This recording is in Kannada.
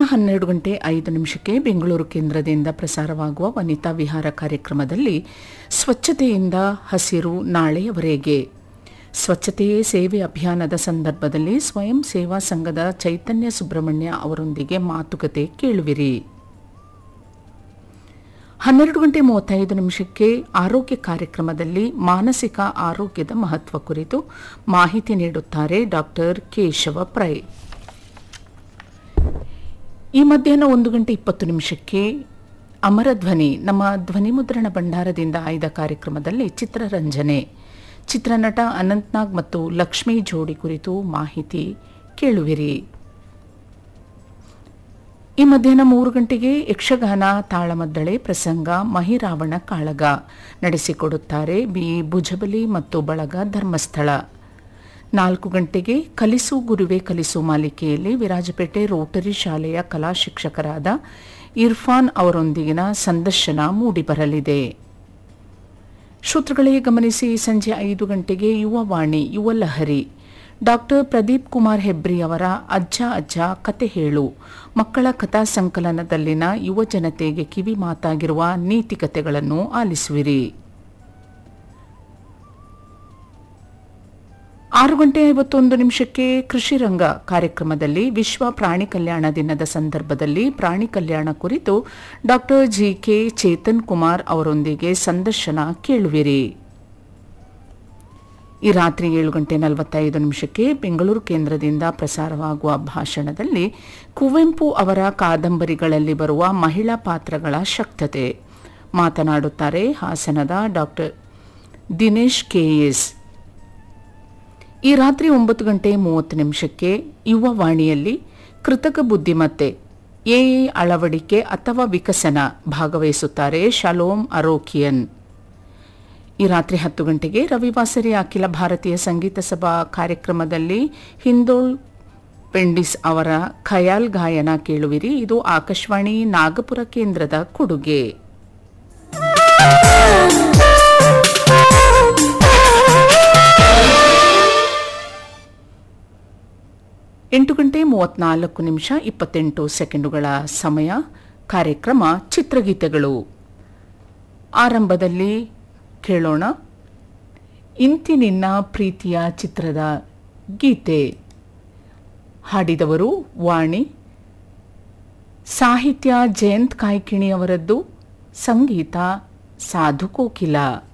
ಹನ್ನೆರಡು ಗಂಟೆ ಐದು ನಿಮಿಷಕ್ಕೆ ಬೆಂಗಳೂರು ಕೇಂದ್ರದಿಂದ ಪ್ರಸಾರವಾಗುವ ವನಿತಾ ವಿಹಾರ ಕಾರ್ಯಕ್ರಮದಲ್ಲಿ ಸ್ವಚ್ಛತೆಯಿಂದ ಹಸಿರು ನಾಳೆಯವರೆಗೆ ಸ್ವಚ್ಛತೆಯೇ ಸೇವೆ ಅಭಿಯಾನದ ಸಂದರ್ಭದಲ್ಲಿ ಸ್ವಯಂ ಸೇವಾ ಸಂಘದ ಚೈತನ್ಯ ಸುಬ್ರಹ್ಮಣ್ಯ ಅವರೊಂದಿಗೆ ಮಾತುಕತೆ ಕೇಳುವಿರಿ ಹನ್ನೆರಡು ಗಂಟೆ ಮೂವತ್ತೈದು ನಿಮಿಷಕ್ಕೆ ಆರೋಗ್ಯ ಕಾರ್ಯಕ್ರಮದಲ್ಲಿ ಮಾನಸಿಕ ಆರೋಗ್ಯದ ಮಹತ್ವ ಕುರಿತು ಮಾಹಿತಿ ನೀಡುತ್ತಾರೆ ಡಾಕ್ಟರ್ ಕೇಶವ ಪ್ರೈ ಈ ಮಧ್ಯಾಹ್ನ ಒಂದು ಗಂಟೆ ಇಪ್ಪತ್ತು ನಿಮಿಷಕ್ಕೆ ಅಮರ ಧ್ವನಿ ನಮ್ಮ ಧ್ವನಿ ಮುದ್ರಣ ಭಂಡಾರದಿಂದ ಆಯ್ದ ಕಾರ್ಯಕ್ರಮದಲ್ಲಿ ಚಿತ್ರರಂಜನೆ ಚಿತ್ರನಟ ಅನಂತ್ನಾಗ್ ಮತ್ತು ಲಕ್ಷ್ಮೀ ಜೋಡಿ ಕುರಿತು ಮಾಹಿತಿ ಕೇಳುವಿರಿ ಈ ಮಧ್ಯಾಹ್ನ ಮೂರು ಗಂಟೆಗೆ ಯಕ್ಷಗಾನ ತಾಳಮದ್ದಳೆ ಪ್ರಸಂಗ ಮಹಿರಾವಣ ಕಾಳಗ ನಡೆಸಿಕೊಡುತ್ತಾರೆ ಬಿ ಭುಜಬಲಿ ಮತ್ತು ಬಳಗ ಧರ್ಮಸ್ಥಳ ನಾಲ್ಕು ಗಂಟೆಗೆ ಕಲಿಸು ಗುರುವೆ ಕಲಿಸು ಮಾಲಿಕೆಯಲ್ಲಿ ವಿರಾಜಪೇಟೆ ರೋಟರಿ ಶಾಲೆಯ ಕಲಾ ಶಿಕ್ಷಕರಾದ ಇರ್ಫಾನ್ ಅವರೊಂದಿಗಿನ ಸಂದರ್ಶನ ಮೂಡಿಬರಲಿದೆ ಶ್ರೋತೃಗಳೇ ಗಮನಿಸಿ ಸಂಜೆ ಐದು ಗಂಟೆಗೆ ಯುವವಾಣಿ ಯುವ ಲಹರಿ ಡಾಕ್ಟರ್ ಪ್ರದೀಪ್ ಕುಮಾರ್ ಹೆಬ್ರಿ ಅವರ ಅಜ್ಜ ಅಜ್ಜ ಕತೆ ಹೇಳು ಮಕ್ಕಳ ಕಥಾ ಸಂಕಲನದಲ್ಲಿನ ಯುವ ಜನತೆಗೆ ಕಿವಿ ಮಾತಾಗಿರುವ ನೀತಿ ಕಥೆಗಳನ್ನು ಆಲಿಸುವಿರಿ ಆರು ಗಂಟೆ ಐವತ್ತೊಂದು ನಿಮಿಷಕ್ಕೆ ಕೃಷಿ ರಂಗ ಕಾರ್ಯಕ್ರಮದಲ್ಲಿ ವಿಶ್ವ ಪ್ರಾಣಿ ಕಲ್ಯಾಣ ದಿನದ ಸಂದರ್ಭದಲ್ಲಿ ಪ್ರಾಣಿ ಕಲ್ಯಾಣ ಕುರಿತು doctor G K Chetan Kumar ಅವರೊಂದಿಗೆ ಸಂದರ್ಶನ ಕೇಳುವಿರಿ ಈ ರಾತ್ರಿ ಏಳು ಗಂಟೆ ನಲವತ್ತೈದು ನಿಮಿಷಕ್ಕೆ ಬೆಂಗಳೂರು ಕೇಂದ್ರದಿಂದ ಪ್ರಸಾರವಾಗುವ ಭಾಷಣದಲ್ಲಿ ಕುವೆಂಪು ಅವರ ಕಾದಂಬರಿಗಳಲ್ಲಿ ಬರುವ ಮಹಿಳಾ ಪಾತ್ರಗಳ ಶಕ್ತತೆ ಮಾತನಾಡುತ್ತಾರೆ ಹಾಸನದ ಡಾಕ್ಟರ್ ದಿನೇಶ್ ಕೆಎಸ್ ಈ ರಾತ್ರಿ ಒಂಬತ್ತು ಗಂಟೆ ಮೂವತ್ತು ನಿಮಿಷಕ್ಕೆ ಯುವವಾಣಿಯಲ್ಲಿ ಕೃತಕ ಬುದ್ಧಿಮತ್ತೆ ಎಐ ಅಳವಡಿಕೆ ಅಥವಾ ವಿಕಸನ ಭಾಗವಹಿಸುತ್ತಾರೆ ಶಲೋಮ್ ಅರೋಕಿಯನ್ ಈ ರಾತ್ರಿ ಹತ್ತು ಗಂಟೆಗೆ ರವಿವಾಸರಿ ಅಖಿಲ ಭಾರತೀಯ ಸಂಗೀತ ಸಭಾ ಕಾರ್ಯಕ್ರಮದಲ್ಲಿ ಹಿಂದೋಳ್ ಪೆಂಡಿಸ್ ಅವರ ಖಯಾಲ್ ಗಾಯನ ಕೇಳುವಿರಿ ಇದು ಆಕಾಶವಾಣಿ ನಾಗಪುರ ಕೇಂದ್ರದ ಕೊಡುಗೆ ಎಂಟು ಗಂಟೆ ಮೂವತ್ನಾಲ್ಕು ನಿಮಿಷ ಇಪ್ಪತ್ತೆಂಟು ಸೆಕೆಂಡುಗಳ ಸಮಯ ಕಾರ್ಯಕ್ರಮ ಚಿತ್ರಗೀತೆಗಳು ಆರಂಭದಲ್ಲಿ ಕೇಳೋಣ ಇಂತಿ ನಿನ್ನ ಪ್ರೀತಿಯ ಚಿತ್ರದ ಗೀತೆ ಹಾಡಿದವರು ವಾಣಿ ಸಾಹಿತ್ಯ ಜಯಂತ್ ಕಾಯ್ಕಿಣಿ ಅವರದ್ದು ಸಂಗೀತ ಸಾಧು ಕೋಕಿಲ